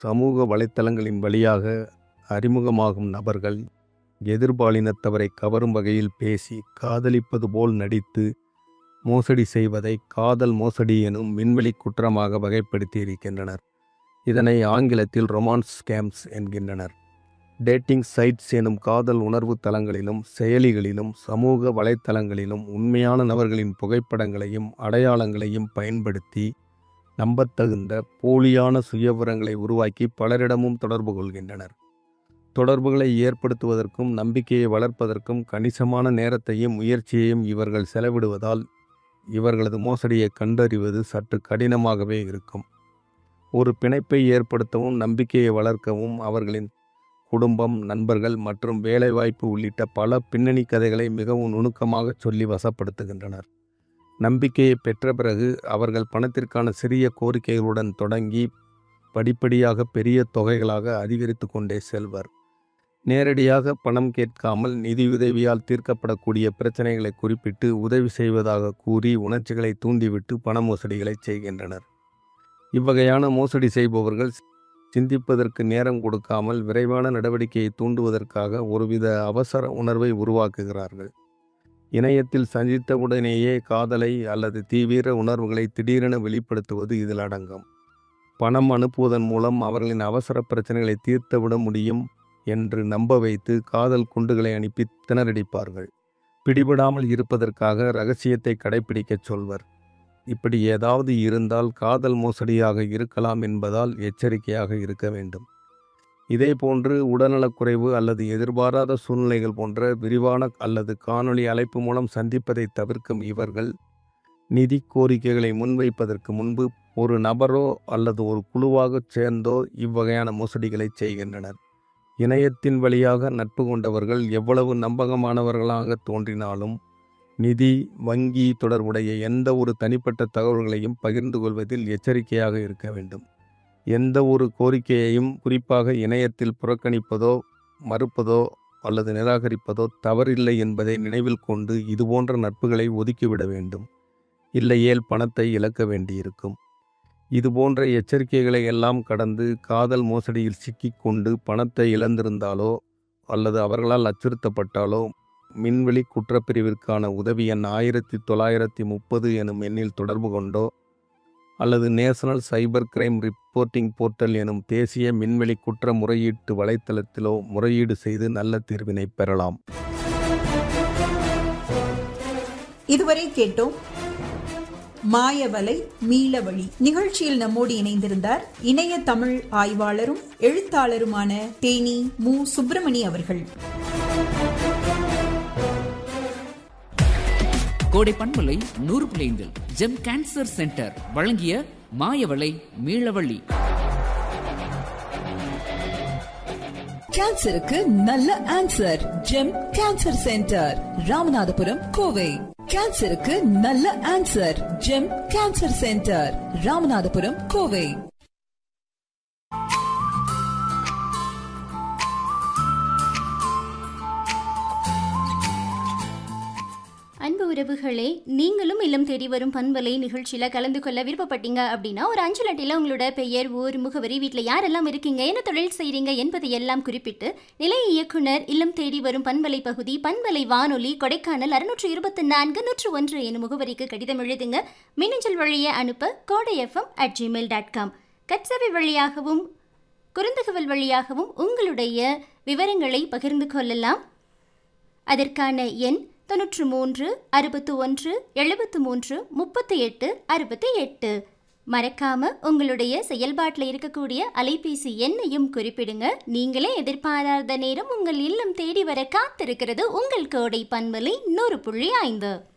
சமூக வலைத்தளங்களின் வழியாக அறிமுகமாகும் நபர்கள் எதிர்பாலினத்தவரை கவரும் வகையில் பேசி காதலிப்பது போல் நடித்து மோசடி செய்வதை காதல் மோசடி எனும் விண்வெளி குற்றமாக வகைப்படுத்தி இருக்கின்றனர் இதனை ஆங்கிலத்தில் ரொமான்ஸ் ஸ்கேம்ஸ் என்கின்றனர் டேட்டிங் சைட்ஸ் எனும் காதல் உணர்வு தளங்களிலும் செயலிகளிலும் சமூக வலைத்தளங்களிலும் உண்மையான நபர்களின் புகைப்படங்களையும் அடையாளங்களையும் பயன்படுத்தி நம்பத்தகுந்த போலியான சுயவிவரங்களை உருவாக்கி பலரிடமும் தொடர்பு கொள்கின்றனர் தொடர்புகளை ஏற்படுத்துவதற்கும் நம்பிக்கையை வளர்ப்பதற்கும் கணிசமான நேரத்தையும் முயற்சியையும் இவர்கள் செலவிடுவதால் இவர்களது மோசடியை கண்டறிவது சற்று கடினமாகவே இருக்கும் ஒரு பிணைப்பை ஏற்படுத்தவும் நம்பிக்கையை வளர்க்கவும் அவர்களின் குடும்பம் நண்பர்கள் மற்றும் வேலைவாய்ப்பு உள்ளிட்ட பல பின்னணி கதைகளை மிகவும் நுணுக்கமாக சொல்லி வசப்படுத்துகின்றனர் நம்பிக்கையை பெற்ற பிறகு அவர்கள் பணத்திற்கான சிறிய கோரிக்கைகளுடன் தொடங்கி படிப்படியாக பெரிய தொகைகளாக அதிகரித்து கொண்டே செல்வர் நேரடியாக பணம் கேட்காமல் நிதியுதவியால் தீர்க்கப்படக்கூடிய பிரச்சனைகளை குறிப்பிட்டு உதவி செய்வதாக கூறி உணர்ச்சிகளை தூண்டிவிட்டு பண மோசடிகளை செய்கின்றனர் இவ்வகையான மோசடி செய்பவர்கள் சிந்திப்பதற்கு நேரம் கொடுக்காமல் விரைவான நடவடிக்கையை தூண்டுவதற்காக ஒருவித அவசர உணர்வை உருவாக்குகிறார்கள் இணையத்தில் சந்தித்தவுடனேயே காதலை அல்லது தீவிர உணர்வுகளை திடீரென வெளிப்படுத்துவது இதில் அடங்கும் பணம் அனுப்புவதன் மூலம் அவர்களின் அவசர பிரச்சனைகளை தீர்த்துவிட முடியும் என்று நம்ப வைத்து காதல் குண்டுகளை அனுப்பி திணறடிப்பார்கள் பிடிபடாமல் இருப்பதற்காக ரகசியத்தை கடைபிடிக்கச் சொல்வர் இப்படி ஏதாவது இருந்தால் காதல் மோசடியாக இருக்கலாம் என்பதால் எச்சரிக்கையாக இருக்க வேண்டும் இதேபோன்று உடல்நலக்குறைவு அல்லது எதிர்பாராத சூழ்நிலைகள் போன்ற விரிவான அல்லது காணொளி அழைப்பு மூலம் சந்திப்பதை தவிர்க்கும் இவர்கள் நிதி கோரிக்கைகளை முன்வைப்பதற்கு முன்பு ஒரு நபரோ அல்லது ஒரு குழுவாகச் சேர்ந்தோ இவ்வகையான மோசடிகளை செய்கின்றனர் இணையத்தின் வழியாக நட்பு கொண்டவர்கள் எவ்வளவு நம்பகமானவர்களாக தோன்றினாலும் நிதி வங்கி தொடர்புடைய எந்த ஒரு தனிப்பட்ட தகவல்களையும் பகிர்ந்து கொள்வதில் எச்சரிக்கையாக இருக்க வேண்டும் எந்த ஒரு கோரிக்கையையும் குறிப்பாக இணையத்தில் புறக்கணிப்பதோ மறுப்பதோ அல்லது நிராகரிப்பதோ தவறில்லை என்பதை நினைவில் கொண்டு இதுபோன்ற நட்புகளை ஒதுக்கிவிட வேண்டும் இல்லையேல் பணத்தை இழக்க வேண்டியிருக்கும் இதுபோன்ற எச்சரிக்கைகளை எல்லாம் கடந்து காதல் மோசடியில் சிக்கிக்கொண்டு பணத்தை இழந்திருந்தாலோ அல்லது அவர்களால் அச்சுறுத்தப்பட்டாலோ மின்வெளி குற்றப்பிரிவிற்கான உதவி எண் ஆயிரத்தி தொள்ளாயிரத்தி முப்பது எனும் எண்ணில் தொடர்பு கொண்டோ அல்லது national cyber crime reporting portal எனும் தேசிய மின்வெளி குற்ற முறையீட்டு வலைத்தளத்திலோ முறையீடு செய்து நல்ல தீர்வினை பெறலாம் இதுவரை கேட்டோம் மாயவலை மீளவழி நிகழ்ச்சியில் நம்மோடு இணைந்திருந்தார் இணைய தமிழ் ஆய்வாளரும் எழுத்தாளருமான தேனி மு சுப்பிரமணி அவர்கள் கோடை பண்பலை நூறு பிள்ளைந்தில் ஜெம் கேன்சர் சென்டர் வழங்கிய மாயவளை மீளவள்ளி கேன்சருக்கு நல்ல answer Gem cancer centre Ramanathapuram Kovai கேன்சருக்கு நல்ல answer Gem cancer centre Ramanathapuram Kovai அன்பு உறவுகளே நீங்களும் இல்லம் தேடி வரும் பண்பலை நிகழ்ச்சியில் கலந்து கொள்ள விருப்பப்பட்டீங்க அப்படின்னா ஒரு அஞ்சல் அட்டையில் உங்களோட பெயர் ஊர் முகவரி வீட்டில் யாரெல்லாம் இருக்கீங்க என்ன தொழில் செய்கிறீங்க என்பதை எல்லாம் குறிப்பிட்டு நிலைய இயக்குனர் இல்லம் தேடி வரும் பண்பலை பகுதி பண்பலை வானொலி கொடைக்கானல் அறுநூற்று இருபத்தி நான்கு நூற்று ஒன்று எனும் முகவரிக்கு கடிதம் எழுதுங்க மின்னஞ்சல் வழியே அனுப்ப Kodai FM at Gmail dot com கட்சவை வழியாகவும் குறுந்தகவல் வழியாகவும் உங்களுடைய விவரங்களை பகிர்ந்து கொள்ளலாம் அதற்கான எண் தொன்னூற்று மூன்று அறுபத்து ஒன்று எழுபத்து மூன்று முப்பத்தி எட்டு அறுபத்தி எட்டு மறக்காம உங்களுடைய செயல்பாட்டில் இருக்கக்கூடிய அலைபேசி எண்ணையும் குறிப்பிடுங்க நீங்களே எதிர்பாராத நேரம் உங்கள் இல்லம் தேடி வர காத்திருக்கிறது உங்கள் கோடை பன்மலை நூறு புள்ளி ஐந்து